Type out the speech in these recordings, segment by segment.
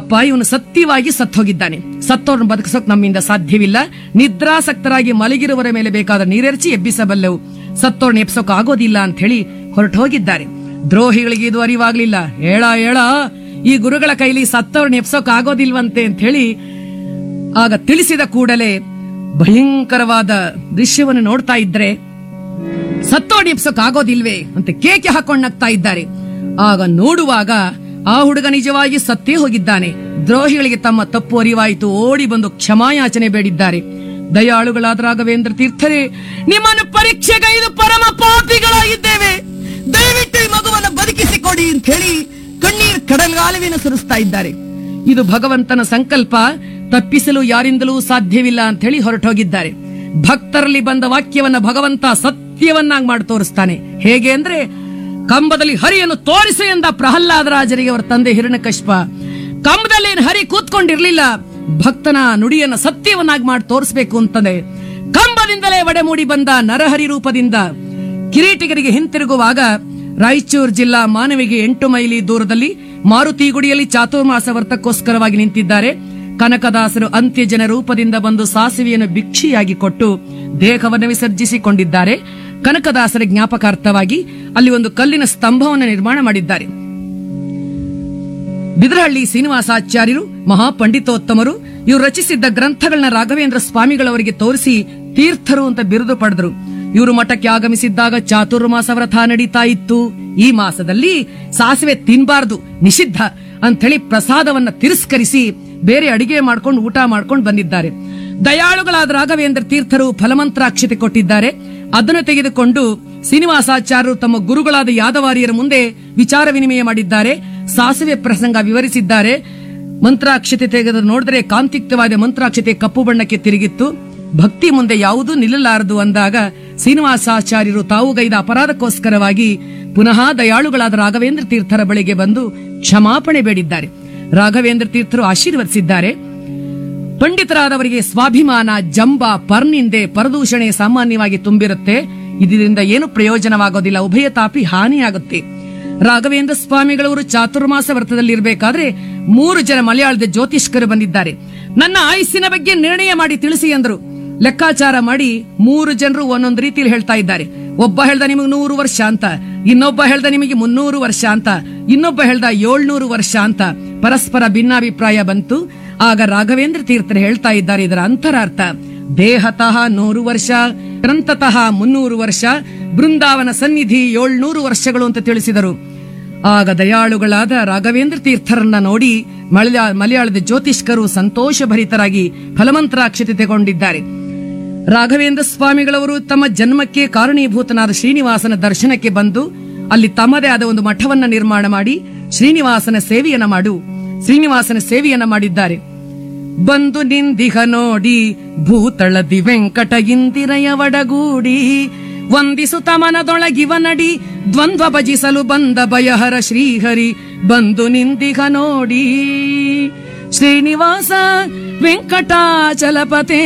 ಅಪ್ಪ ಇವನು ಸತ್ಯವಾಗಿ ಸತ್ ಹೋಗಿದ್ದಾನೆ ಸತ್ತೋರ್ನ ಬದುಕಿಸೋಕ್ ನಮ್ಮಿಂದ ಸಾಧ್ಯವಿಲ್ಲ ನಿದ್ರಾಸಕ್ತರಾಗಿ ಮಲಗಿರುವರ ಮೇಲೆ ಬೇಕಾದ ನೀರೆರಚಿ ಎಬ್ಬಿಸಬಲ್ಲೆವು ಸತ್ತೋರ್ನ ಎಬ್ಸೋಕ್ ಆಗೋದಿಲ್ಲ ಅಂತ ಹೇಳಿ ಹೊರಟು ಹೋಗಿದ್ದಾರೆ ದ್ರೋಹಿಗಳಿಗೆ ಇದು ಅರಿವಾಗ್ಲಿಲ್ಲ ಹೇಳ ಹೇಳ ಈ ಗುರುಗಳ ಕೈಲಿ ಸತ್ತೋರ್ನ ಎಬ್ಸೋಕ್ ಆಗೋದಿಲ್ವಂತೆ ಅಂತ ಹೇಳಿ ಆಗ ತಿಳಿಸಿದ ಕೂಡಲೇ ಭಯಂಕರವಾದ ದೃಶ್ಯವನ್ನು ನೋಡ್ತಾ ಇದ್ರೆ ಸತ್ತೋಡಿ ಎಪ್ಸೋಕ್ ಆಗೋದಿಲ್ವೇ ಅಂತ ಕೇಕೆ ಹಾಕೊಂಡ್ ನಗ್ತಾ ಇದ್ದಾರೆ ಆಗ ನೋಡುವಾಗ ಆ ಹುಡುಗ ನಿಜವಾಗಿ ಸತ್ತೇ ಹೋಗಿದ್ದಾನೆ ದ್ರೋಹಿಗಳಿಗೆ ತಮ್ಮ ತಪ್ಪು ಅರಿವಾಯಿತು ಓಡಿ ಬಂದು ಕ್ಷಮಾಯಾಚನೆ ಬೇಡಿದ್ದಾರೆ ದಯಾಳುಗಳಾದ ರಾಘವೇಂದ್ರ ತೀರ್ಥರೇ ನಿಮ್ಮನ್ನು ಪರೀಕ್ಷೆಗೈದು ಪರಮ ಪಾಪಿಗಳಾಗಿದ್ದೇವೆ ದಯವಿಟ್ಟು ಈ ಮಗುವನ್ನು ಬದುಕಿಸಿಕೊಡಿ ಅಂತ ಹೇಳಿ ಕಣ್ಣೀರ್ ಕಡಲ್ಗಾಲುವಿನ ಸುರಿಸ್ತಾ ಇದ್ದಾರೆ ಇದು ಭಗವಂತನ ಸಂಕಲ್ಪ ತಪ್ಪಿಸಲು ಯಾರಿಂದಲೂ ಸಾಧ್ಯವಿಲ್ಲ ಅಂತ ಹೇಳಿ ಹೊರಟೋಗಿದ್ದಾರೆ ಭಕ್ತರಲ್ಲಿ ಬಂದ ವಾಕ್ಯವನ್ನ ಭಗವಂತ ಸತ್ಯವನ್ನಾಗಿ ಮಾಡಿ ತೋರಿಸ್ತಾನೆ ಹೇಗೆ ಅಂದ್ರೆ ಕಂಬದಲ್ಲಿ ಹರಿಯನ್ನು ತೋರಿಸು ಎಂದ ಪ್ರಹ್ಲಾದರಾಜರಿಗೆ ಅವರ ತಂದೆ ಹಿರಣ್ಯಕಶ್ಯಪ ಕಂಬದಲ್ಲಿ ಏನ್ ಹರಿ ಕೂತ್ಕೊಂಡಿರ್ಲಿಲ್ಲ ಭಕ್ತನ ನುಡಿಯನ್ನ ಸತ್ಯವನ್ನಾಗಿ ಮಾಡಿ ತೋರಿಸಬೇಕು ಅಂತಂದೆ ಕಂಬದಿಂದಲೇ ಒಡೆಮೂಡಿ ಬಂದ ನರಹರಿ ರೂಪದಿಂದ ಕಿರೀಟಿಗರಿಗೆ ಹಿಂತಿರುಗುವಾಗ ರಾಯಚೂರು ಜಿಲ್ಲಾ ಮಾನವಿಗೆ ಎಂಟು ಮೈಲಿ ದೂರದಲ್ಲಿ ಮಾರುತಿಗುಡಿಯಲ್ಲಿ ಚಾತುರ್ಮಾಸ ವ್ರತಕ್ಕೋಸ್ಕರವಾಗಿ ನಿಂತಿದ್ದಾರೆ ಕನಕದಾಸರು ಅಂತ್ಯಜನ ರೂಪದಿಂದ ಬಂದು ಸಾಸಿವೆಯನ್ನು ಭಿಕ್ಷಿಯಾಗಿ ಕೊಟ್ಟು ದೇಹವನ್ನು ವಿಸರ್ಜಿಸಿಕೊಂಡಿದ್ದಾರೆ ಕನಕದಾಸರ ಜ್ಞಾಪಕಾರ್ಥವಾಗಿ ಅಲ್ಲಿ ಒಂದು ಕಲ್ಲಿನ ಸ್ತಂಭವನ್ನು ನಿರ್ಮಾಣ ಮಾಡಿದ್ದಾರೆ ಬಿದರಹಳ್ಳಿ ಶ್ರೀನಿವಾಸಾಚಾರ್ಯರು ಮಹಾಪಂಡಿತೋತ್ತಮರು ಇವರು ರಚಿಸಿದ್ದ ಗ್ರಂಥಗಳನ್ನ ರಾಘವೇಂದ್ರ ಸ್ವಾಮಿಗಳವರಿಗೆ ತೋರಿಸಿ ತೀರ್ಥರು ಅಂತ ಬಿರುದು ಪಡೆದರು ಇವರು ಮಠಕ್ಕೆ ಆಗಮಿಸಿದ್ದಾಗ ಚಾತುರ್ಮಾಸ ವ್ರತ ನಡೀತಾ ಇತ್ತು ಈ ಮಾಸದಲ್ಲಿ ಸಾಸಿವೆ ತಿನ್ಬಾರ್ದು ನಿಷಿದ್ಧ ಅಂತ ಹೇಳಿ ಪ್ರಸಾದವನ್ನ ತಿರಸ್ಕರಿಸಿ ಬೇರೆ ಅಡಿಗೆ ಮಾಡ್ಕೊಂಡು ಊಟ ಮಾಡ್ಕೊಂಡು ಬಂದಿದ್ದಾರೆ ದಯಾಳುಗಳಾದ ರಾಘವೇಂದ್ರ ತೀರ್ಥರು ಫಲಮಂತ್ರಾಕ್ಷತೆ ಕೊಟ್ಟಿದ್ದಾರೆ ಅದನ್ನು ತೆಗೆದುಕೊಂಡು ಶ್ರೀನಿವಾಸಾಚಾರ್ಯರು ತಮ್ಮ ಗುರುಗಳಾದ ಯಾದವಾರಿಯರ ಮುಂದೆ ವಿಚಾರ ವಿನಿಮಯ ಮಾಡಿದ್ದಾರೆ ಸಾಸಿವೆ ಪ್ರಸಂಗ ವಿವರಿಸಿದ್ದಾರೆ ಮಂತ್ರಾಕ್ಷತೆ ತೆಗೆದು ನೋಡಿದ್ರೆ ಕಾಂತಿಕ್ತವಾದ ಮಂತ್ರಾಕ್ಷತೆ ಕಪ್ಪು ಬಣ್ಣಕ್ಕೆ ತಿರುಗಿತ್ತು ಭಕ್ತಿ ಮುಂದೆ ಯಾವುದೂ ನಿಲ್ಲಲಾರದು ಅಂದಾಗ ಶ್ರೀನಿವಾಸಾಚಾರ್ಯರು ತಾವು ಗೈದ ಅಪರಾಧಕ್ಕೋಸ್ಕರವಾಗಿ ಪುನಃ ದಯಾಳುಗಳಾದ ರಾಘವೇಂದ್ರ ತೀರ್ಥರ ಬಳಿಗೆ ಬಂದು ಕ್ಷಮಾಪಣೆ ಬೇಡಿದ್ದಾರೆ ರಾಘವೇಂದ್ರ ತೀರ್ಥರು ಆಶೀರ್ವದಿಸಿದ್ದಾರೆ ಪಂಡಿತರಾದವರಿಗೆ ಸ್ವಾಭಿಮಾನ ಜಂಬ ಪರ್ನಿಂದೆ ಪರದೂಷಣೆ ಸಾಮಾನ್ಯವಾಗಿ ತುಂಬಿರುತ್ತೆ ಇದರಿಂದ ಏನು ಪ್ರಯೋಜನವಾಗೋದಿಲ್ಲ ಉಭಯ ತಾಪಿ ಹಾನಿಯಾಗುತ್ತೆ ರಾಘವೇಂದ್ರ ಸ್ವಾಮಿಗಳವರು ಚಾತುರ್ಮಾಸ ವ್ರತದಲ್ಲಿರಬೇಕಾದ್ರೆ ಮೂರು ಜನ ಮಲಯಾಳದ ಜ್ಯೋತಿಷ್ಕರು ಬಂದಿದ್ದಾರೆ ನನ್ನ ಆಯುಸ್ಸಿನ ಬಗ್ಗೆ ನಿರ್ಣಯ ಮಾಡಿ ತಿಳಿಸಿ ಎಂದರು ಲೆಕ್ಕಾಚಾರ ಮಾಡಿ ಮೂರು ಜನರು ಒಂದೊಂದು ರೀತಿಯಲ್ಲಿ ಹೇಳ್ತಾ ಇದ್ದಾರೆ ಒಬ್ಬ ಹೇಳ್ದ ನಿಮಗೆ ನೂರು ವರ್ಷ ಅಂತ ಇನ್ನೊಬ್ಬ ಹೇಳ್ದ ನಿಮಗೆ ಮುನ್ನೂರು ವರ್ಷ ಅಂತ ಇನ್ನೊಬ್ಬ ಹೇಳ್ದ ಏಳ್ನೂರು ವರ್ಷ ಅಂತ ಪರಸ್ಪರ ಭಿನ್ನಾಭಿಪ್ರಾಯ ಬಂತು ಆಗ ರಾಘವೇಂದ್ರ ತೀರ್ಥರು ಹೇಳ್ತಾ ಇದ್ದಾರೆ ಇದರ ಅಂತರಾರ್ಥ ದೇಹತಃ ನೂರು ವರ್ಷ ಗ್ರಂಥತಃ ಮುನ್ನೂರು ವರ್ಷ ಬೃಂದಾವನ ಸನ್ನಿಧಿ ಏಳ್ನೂರು ವರ್ಷಗಳು ಅಂತ ತಿಳಿಸಿದರು ಆಗ ದಯಾಳುಗಳಾದ ರಾಘವೇಂದ್ರ ತೀರ್ಥರನ್ನ ನೋಡಿ ಮಲಯಾ ಮಲಯಾಳದ ಜ್ಯೋತಿಷ್ಕರು ಸಂತೋಷಭರಿತರಾಗಿ ಫಲಮಂತ್ರಾಕ್ಷತೆ ತೆಗೊಂಡಿದ್ದಾರೆ ರಾಘವೇಂದ್ರ ಸ್ವಾಮಿಗಳವರು ತಮ್ಮ ಜನ್ಮಕ್ಕೆ ಕಾರಣೀಭೂತನಾದ ಶ್ರೀನಿವಾಸನ ದರ್ಶನಕ್ಕೆ ಬಂದು ಅಲ್ಲಿ ತಮ್ಮದೇ ಆದ ಒಂದು ಮಠವನ್ನ ನಿರ್ಮಾಣ ಮಾಡಿ ಶ್ರೀನಿವಾಸನ ಸೇವೆಯನ್ನ ಮಾಡು ಶ್ರೀನಿವಾಸನ ಸೇವೆಯನ್ನ ಮಾಡಿದ್ದಾರೆ ಬಂದು ನಿಂದಿಹ ನೋಡಿ ಭೂತಳದಿ ವೆಂಕಟ ಇಂದಿರಯ ಒಡಗೂಡಿ ವಂದಿಸುತ್ತ ಮನದೊಳಗಿವನಡಿ ದ್ವಂದ್ವ ಭಜಿಸಲು ಬಂದ ಭಯಹರ ಶ್ರೀಹರಿ ಬಂದು ನಿಂದಿಹ ನೋಡಿ ಶ್ರೀನಿವಾಸ ವೆಂಕಟಾಚಲಪತೆ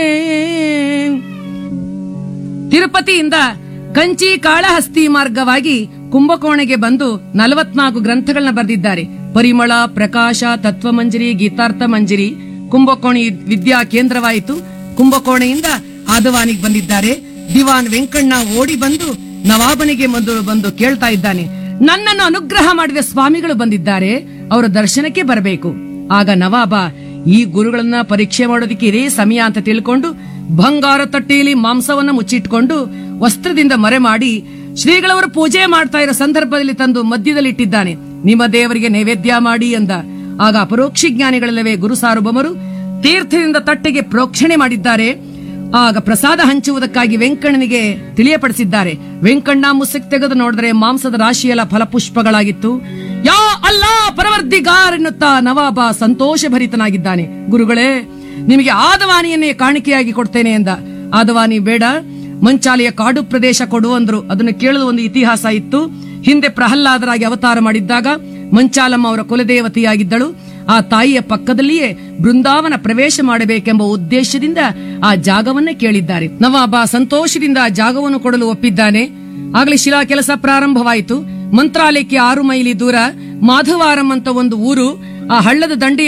ತಿರುಪತಿಯಿಂದ ಕಂಚಿ ಕಾಳಹಸ್ತಿ ಮಾರ್ಗವಾಗಿ ಕುಂಭಕೋಣೆಗೆ ಬಂದು ನಲವತ್ನಾಲ್ಕು ಗ್ರಂಥಗಳನ್ನ ಬರೆದಿದ್ದಾರೆ ಪರಿಮಳ ಪ್ರಕಾಶ ತತ್ವಮಂಜರಿ ಗೀತಾರ್ಥ ಮಂಜರಿ ಕುಂಭಕೋಣಿ ವಿದ್ಯಾ ಕೇಂದ್ರವಾಯಿತು ಕುಂಭಕೋಣೆಯಿಂದ ಆದವಾನಿಗೆ ಬಂದಿದ್ದಾರೆ ದಿವಾನ್ ವೆಂಕಣ್ಣ ಓಡಿ ಬಂದು ನವಾಬನಿಗೆ ಬಂದು ಬಂದು ಕೇಳ್ತಾ ಇದ್ದಾನೆ ನನ್ನನ್ನು ಅನುಗ್ರಹ ಮಾಡಿದ ಸ್ವಾಮಿಗಳು ಬಂದಿದ್ದಾರೆ ಅವರ ದರ್ಶನಕ್ಕೆ ಬರಬೇಕು ಆಗ ನವಾಬ ಈ ಗುರುಗಳನ್ನ ಪರೀಕ್ಷೆ ಮಾಡೋದಕ್ಕೆ ಇದೇ ಸಮಯ ಅಂತ ತಿಳ್ಕೊಂಡು ಬಂಗಾರ ತಟ್ಟೆಯಲ್ಲಿ ಮಾಂಸವನ್ನ ಮುಚ್ಚಿಟ್ಕೊಂಡು ವಸ್ತ್ರದಿಂದ ಮರೆ ಮಾಡಿ ಶ್ರೀಗಳವರು ಪೂಜೆ ಮಾಡ್ತಾ ಇರೋ ಸಂದರ್ಭದಲ್ಲಿ ತಂದು ಮಧ್ಯದಲ್ಲಿ ಇಟ್ಟಿದ್ದಾನೆ ನಿಮ್ಮ ದೇವರಿಗೆ ನೈವೇದ್ಯ ಮಾಡಿ ಅಂದ ಆಗ ಅಪರೋಕ್ಷ ಜ್ಞಾನಿಗಳಲ್ಲವೇ ಗುರು ಸಾರ್ವಭೌಮರು ತೀರ್ಥದಿಂದ ತಟ್ಟೆಗೆ ಪ್ರೋಕ್ಷಣೆ ಮಾಡಿದ್ದಾರೆ ಆಗ ಪ್ರಸಾದ ಹಂಚುವುದಕ್ಕಾಗಿ ವೆಂಕಣ್ಣನಿಗೆ ತಿಳಿಯಪಡಿಸಿದ್ದಾರೆ ವೆಂಕಣ್ಣ ಮುಸುಕ್ ತೆಗೆದು ನೋಡಿದ್ರೆ ಮಾಂಸದ ರಾಶಿಯೆಲ್ಲ ಫಲಪುಷ್ಪಗಳಾಗಿತ್ತು ಯಾ ಅಲ್ಲ ಪರವರ್ದಿಗಾರ್ ಎನ್ನುತ್ತಾ ನವಾಬ ಸಂತೋಷಭರಿತನಾಗಿದ್ದಾನೆ ಗುರುಗಳೇ ನಿಮಗೆ ಆದವಾನಿಯನ್ನೇ ಕಾಣಿಕೆಯಾಗಿ ಕೊಡ್ತೇನೆ ಎಂದ ಆದವಾನಿ ಬೇಡ ಮಂಚಾಲಿಯ ಕಾಡು ಪ್ರದೇಶ ಕೊಡು ಅಂದ್ರು ಅದನ್ನು ಕೇಳಲು ಒಂದು ಇತಿಹಾಸ ಇತ್ತು ಹಿಂದೆ ಪ್ರಹ್ಲಾದರಾಗಿ ಅವತಾರ ಮಾಡಿದ್ದಾಗ ಮಂಚಾಲಮ್ಮ ಅವರ ಕುಲದೇವತೆಯಾಗಿದ್ದಳು ಆ ತಾಯಿಯ ಪಕ್ಕದಲ್ಲಿಯೇ ಬೃಂದಾವನ ಪ್ರವೇಶ ಮಾಡಬೇಕೆಂಬ ಉದ್ದೇಶದಿಂದ ಆ ಜಾಗವನ್ನೇ ಕೇಳಿದ್ದಾರೆ ನವಾಬ ಸಂತೋಷದಿಂದ ಆ ಜಾಗವನ್ನು ಕೊಡಲು ಒಪ್ಪಿದ್ದಾನೆ ಆಗಲೇ ಶಿಲಾ ಕೆಲಸ ಪ್ರಾರಂಭವಾಯಿತು ಮಂತ್ರಾಲಯಕ್ಕೆ ಆರು ಮೈಲಿ ದೂರ ಮಾಧವಾರಂ ಅಂತ ಒಂದು ಊರು ಆ ಹಳ್ಳದ ದಂಡೆಯ